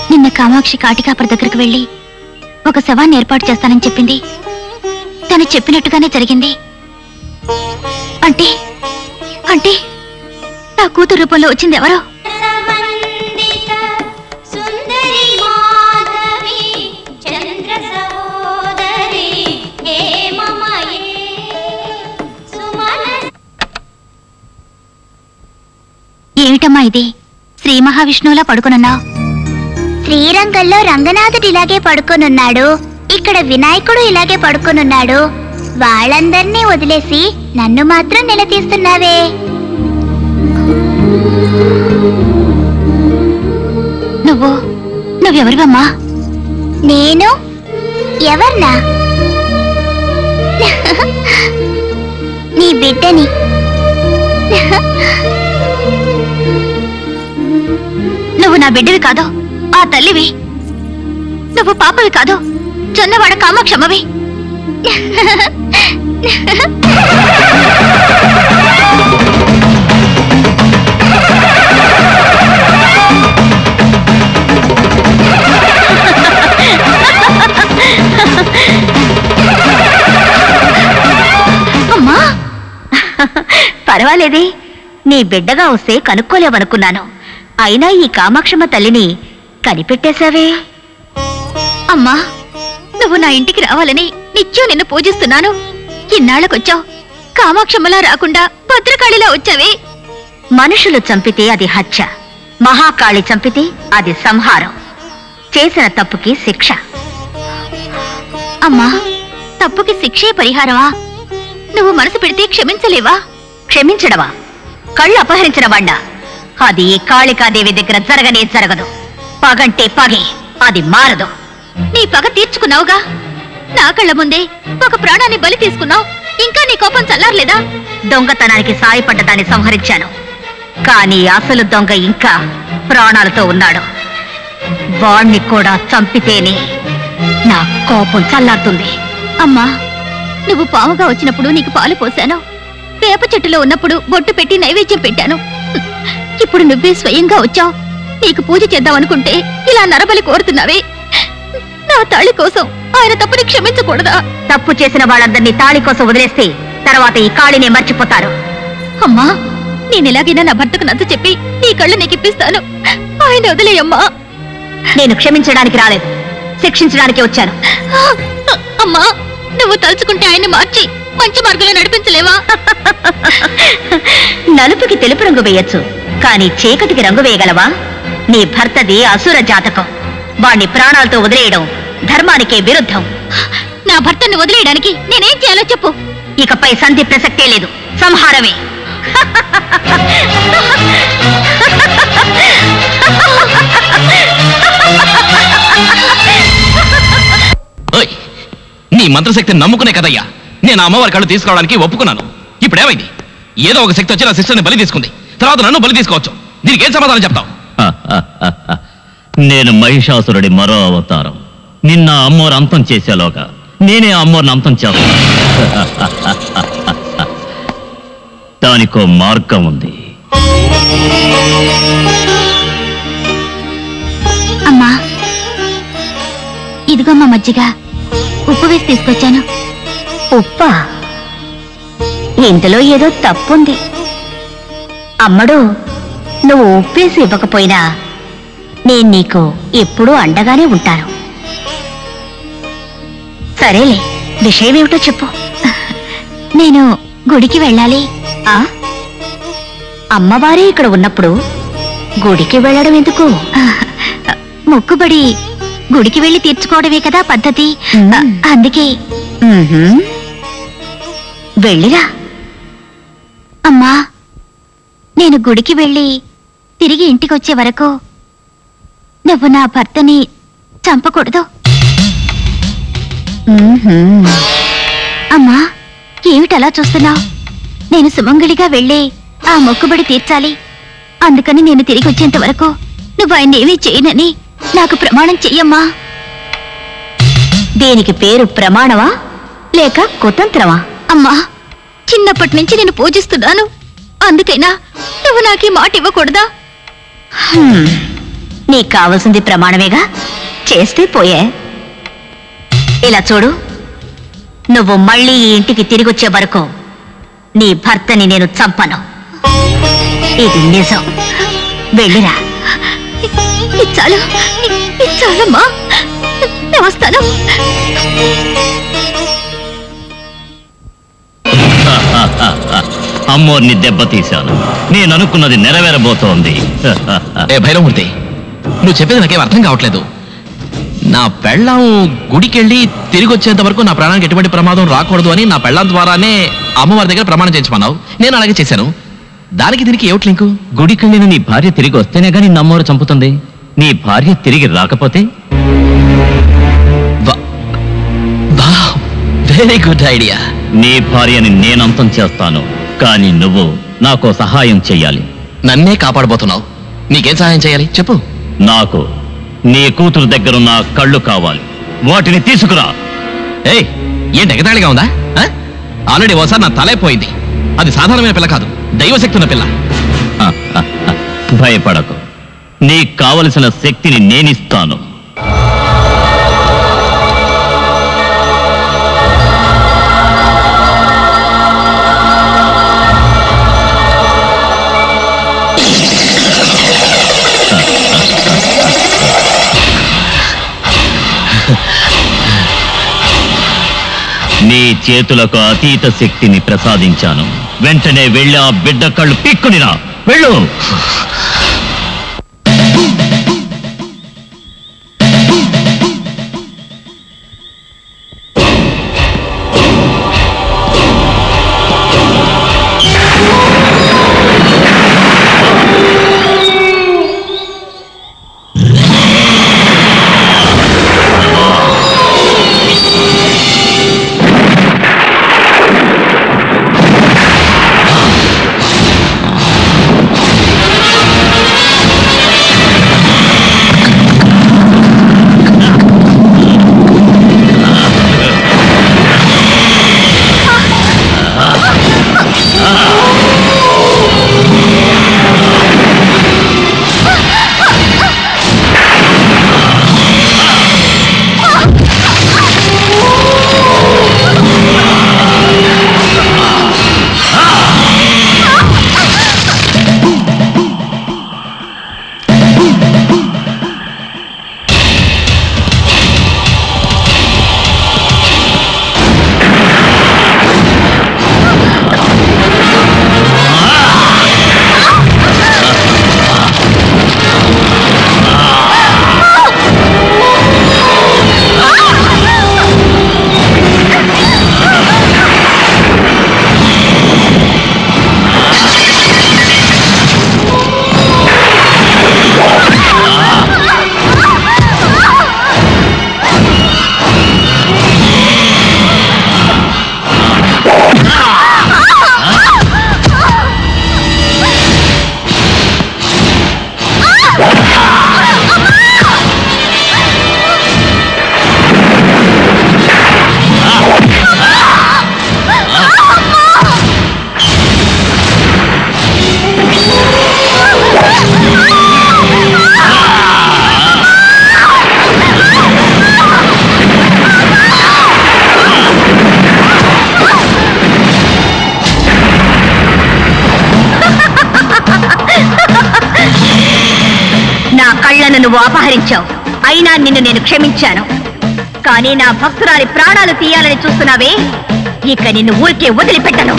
నిన్న కామాక్షి కాటికాపర్ దగ్గరకు వెళ్ళి ఒక శవాన్ని ఏర్పాటు చేస్తానని చెప్పింది తను చెప్పినట్టుగానే జరిగింది అంటే అంటే నా కూతురు రూపంలో వచ్చింది ఎవరో సుందరి మాధవి చంద్ర సహోదరి హే మమయే సుమన ఏమిటమ్మా ఇది శ్రీ మహావిష్ణువులా పడుకునున్నావు శ్రీరంగంలో రంగనాథుడు ఇలాగే పడుకొనున్నాడు ఇక్కడ వినాయకుడు ఇలాగే పడుకొనున్నాడు వాళ్ళందర్నీ వదిలేసి నన్ను మాత్రం నిలదీస్తున్నావే నువ్వు నువ్వెవరివమ్మా నేను ఎవర్నా నీ బిడ్డని నువ్వు నా బిడ్డవి కాదు ఆ తల్లివి నువ్వు పాపవి కాదు జొన్నవాడ కామాక్షమ్మవి అమ్మా పర్వాలేదే నీ బిడ్డగా వస్తే కనుక్కోలేవనుకున్నాను అయినా ఈ కామాక్షమ్మ తల్లిని కనిపెట్టేశావే అమ్మా నువ్వు నా ఇంటికి రావాలని నిత్యం నిన్ను పూజిస్తున్నాను ఇన్నాళ్ళకొచ్చావు కామాక్షమ్మలా రాకుండా భద్రకాళిలా వచ్చావే మనుషులు చంపితే అది హత్య మహాకాళి చంపితే అది సంహారం చేసిన తప్పుకి శిక్ష అమ్మా తప్పుకి శిక్షే పరిహారమా నువ్వు మనసు పెడితే క్షమించలేవా క్షమించడవా కళ్ళు అపహరించిన వాణ్ణా అది ఈ కాళికాదేవి దగ్గర జరగనే జరగదు పగంటే పగే అది మారదు నీ పగ తీర్చుకున్నావుగా నా కళ్ళ ముందే ఒక ప్రాణాన్ని బలి తీసుకున్నావు ఇంకా నీ కోపం చల్లారలేదా దొంగతనానికి సాయపడ్డ దాన్ని సంహరించాను కానీ అసలు దొంగ ఇంకా ప్రాణాలతో ఉన్నాడు వాణ్ణి కూడా చంపితేనే నా కోపం చల్లారుతుంది అమ్మా నువ్వు పాముగా వచ్చినప్పుడు నీకు పాలు పోశాను వేప చెట్టులో ఉన్నప్పుడు బొట్టు పెట్టి నైవేద్యం పెట్టాను ఇప్పుడు నువ్వే స్వయంగా వచ్చావు నీకు పూజ చేద్దామనుకుంటే ఇలా నరబలి కోరుతున్నావే నా తాళి కోసం ఆయన తప్పుని క్షమించకూడదా తప్పు చేసిన వాళ్ళందరినీ తాళి కోసం వదిలేస్తే తర్వాత ఈ కాళినే మర్చిపోతారు అమ్మా నేను ఎలాగైనా నా భర్తకు నచ్చ చెప్పి నీ కళ్ళు నీకు ఇప్పిస్తాను ఆయన వదిలేయమ్మా నేను క్షమించడానికి రాలేదు శిక్షించడానికి వచ్చాను అమ్మా నువ్వు తలుచుకుంటే ఆయన్ని మార్చి మంచి మార్గంలో నడిపించలేవా నలుపుకి తెలుపు రంగు వేయొచ్చు కానీ చీకటికి రంగు వేయగలవా నీ భర్తది అసుర జాతకం వాణ్ణి ప్రాణాలతో వదిలేయడం ధర్మానికే విరుద్ధం నా భర్తను వదిలేయడానికి నేనేం చేయాలో చెప్పు ఇకపై సంధి ప్రసక్తే లేదు సంహారమే ఓయ్ నీ మంత్రశక్తిని నమ్ముకునే కదయ్యా నేను ఆ అమ్మవారి కళ్ళు తీసుకోవడానికి ఒప్పుకున్నాను ఇప్పుడు ఏమైంది ఏదో ఒక శక్తి వచ్చి నా సిస్టర్ని బలి తీసుకుంది తర్వాత నన్ను బలి తీసుకోవచ్చు దీనికి ఏం సమాధానం చెప్తావు నేను మహిషాసురుడి మరో అవతారం నిన్న అమ్మోరు అంతం చేసేలోగా నేనే అమ్మోర్ని అంతం చేస్తాను దానికో మార్గం ఉంది అమ్మా ఇదిగోమ్మా మజ్జిగ ఉప్పు వేసి తీసుకొచ్చాను ఉప్పా ఇందులో ఏదో తప్పుంది అమ్మడు నువ్వు ఉప్పేసి ఇవ్వకపోయినా నేను నీకు ఎప్పుడూ అండగానే ఉంటాను సరేలే విషయం ఏమిటో చెప్పు నేను గుడికి వెళ్ళాలి ఆ అమ్మవారే ఇక్కడ ఉన్నప్పుడు గుడికి వెళ్ళడం ఎందుకు మొక్కుబడి గుడికి వెళ్ళి తీర్చుకోవడమే కదా పద్ధతి అ- అందుకే వెళ్ళిరా అమ్మా నేను గుడికి వెళ్ళి తిరిగి ఇంటికొచ్చే వరకు నువ్వు నా భర్తని చంపకూడదు అమ్మా ఏమిటలా చూస్తున్నావు నేను సుమంగళిగా వెళ్ళి ఆ మొక్కుబడి తీర్చాలి అందుకని నేను తిరిగి వచ్చేంత వరకు నువ్వు ఆయన ఏమీ చేయనని నాకు ప్రమాణం చెయ్యమ్మా దేనికి పేరు ప్రమాణమా లేక కుతంత్రమా అమ్మా చిన్నప్పటి నుంచి నేను పూజిస్తున్నాను అందుకైనా నువ్వు నాకు ఈ మాట ఇవ్వకూడదా నీకు కావాల్సింది ప్రమాణమేగా చేస్తే పోయే ఇలా చూడు నువ్వు మళ్ళీ ఈ ఇంటికి తిరిగి వచ్చే వరకు నీ భర్తని నేను చంపను ఇది నిజం వెళ్ళిరా చాలు చాలమ్మా వస్తాను అమ్మోర్ని దెబ్బతీశాను నేను అనుకున్నది నెరవేరబోతోంది ఏ భైరవమూర్తి నువ్వు చెప్పేది నాకేం అర్థం కావట్లేదు నా పెళ్ళాం గుడికెళ్ళి తిరిగి వచ్చేంత వరకు నా ప్రాణానికి ఎటువంటి ప్రమాదం రాకూడదు అని నా పెళ్ళాం ద్వారానే అమ్మవారి దగ్గర ప్రమాణం చేయించమన్నావు నేను అలాగే చేశాను దానికి దీనికి ఏమిటి లింకు గుడికెళ్ళిన నీ భార్య తిరిగి వస్తేనే గాని నమ్మోరు చంపుతుంది నీ భార్య తిరిగి రాకపోతే వెరీ గుడ్ ఐడియా నీ భార్యని నేనంతం చేస్తాను కానీ నువ్వు నాకు సహాయం చెయ్యాలి నన్నే కాపాడబోతున్నావు నీకేం సహాయం చేయాలి చెప్పు నాకు నీ కూతురు దగ్గరున్న కళ్ళు కావాలి వాటిని తీసుకురా ఏయ్ ఏంటి ఎగతాళిగా ఉందా ఆ? ఆల్రెడీ ఓసారి నా తలైపోయింది అది సాధారణమైన పిల్ల కాదు దైవశక్తి ఉన్న పిల్ల హ, హ, హ. భయపడకు నీకు కావలసిన శక్తిని నేనిస్తాను నీ చేతులకు అతీత శక్తిని ప్రసాదించాను వెంటనే వెళ్ళి ఆ బిడ్డ కళ్ళు పిక్కునిరా వెళ్ళు నా కళ్ళను నువ్వు అపహరించావు అయినా నిన్ను నేను క్షమించాను కానీ నా భక్తురాలి ప్రాణాలు తీయాలని చూస్తున్నావే ఇక నిన్ను ఊరికే వదిలిపెట్టను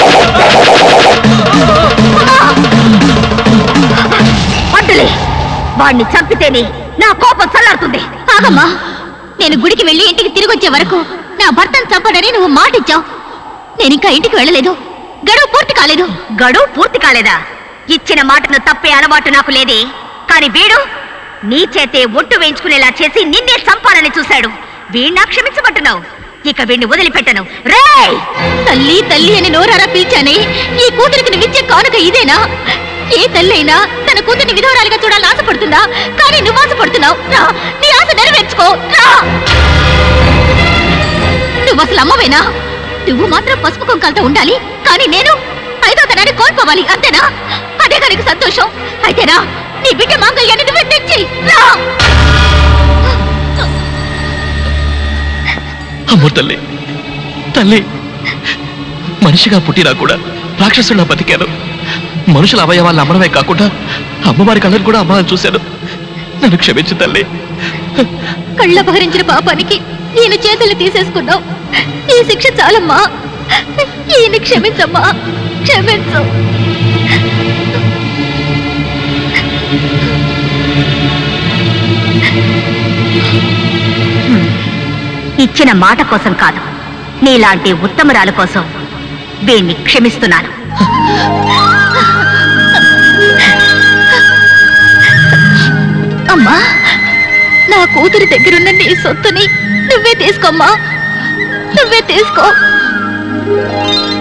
అడ్డులే వాణ్ణి చంపితేనే నా కోపం చల్లారుతుంది ఆగమ్మా నేను గుడికి వెళ్ళి ఇంటికి తిరిగి వచ్చే వరకు నా భర్తను చంపడని నువ్వు మాటిచ్చావు నేను ఇంకా ఇంటికి వెళ్ళలేదు గడువు పూర్తి కాలేదు గడువు పూర్తి కాలేదా ఇచ్చిన మాటను తప్పే అలవాటు నాకు లేదే కాని వీడు నీ చేతే ఒట్టు వేయించుకునేలా చేసి నిన్నే చంపాలని చూశాడు వీణ్ణా క్షమించబట్టున్నావు ఇక వీణ్ణి వదిలిపెట్టను రేయ్ తల్లి తల్లి అని నోరారా పిలిచానే ఈ కూతురికి నువ్విచ్చే కానుక ఇదేనా ఏ తల్లి అయినా తన కూతురిని విధవరాలిగా చూడాలని ఆశపడుతుందా కానీ నువ్వు ఆశపడుతున్నావు రా నీ ఆశ నెరవేర్చుకో రా నువ్వు అసలు అమ్మవేనా నువ్వు మాత్రం పసుపు కుంకాలతో ఉండాలి కానీ నేను ఐదో తనాన్ని కోల్పోవాలి అంతేనా అదే కనుక సంతోషం అయితేనా నీ బిడ్డ మాంగళ్యాన్ని నువ్వే తెచ్చి రా అమ్మో తల్లి తల్లి మనిషిగా పుట్టినా కూడా రాక్షసులా బతికాను మనుషుల అవయవాలను అమ్మడమే కాకుండా అమ్మవారి కళ్ళను కూడా అమ్మాలని చూశాను నన్ను క్షమించు తల్లి కళ్ళ భరించిన పాపానికి ఈయన చేతులు తీసేసుకున్నావు ఈ శిక్ష చాలమ్మా ఈయన క్షమించమ్మా క్షమించు ఇచ్చిన మాట కోసం కాదు నీలాంటి ఉత్తమరాలు కోసం వీణ్ణి క్షమిస్తున్నాను అమ్మా నా కూతురి దగ్గరున్న నీ సొత్తుని నువ్వే తీసుకోమ్మా నువ్వే తీసుకో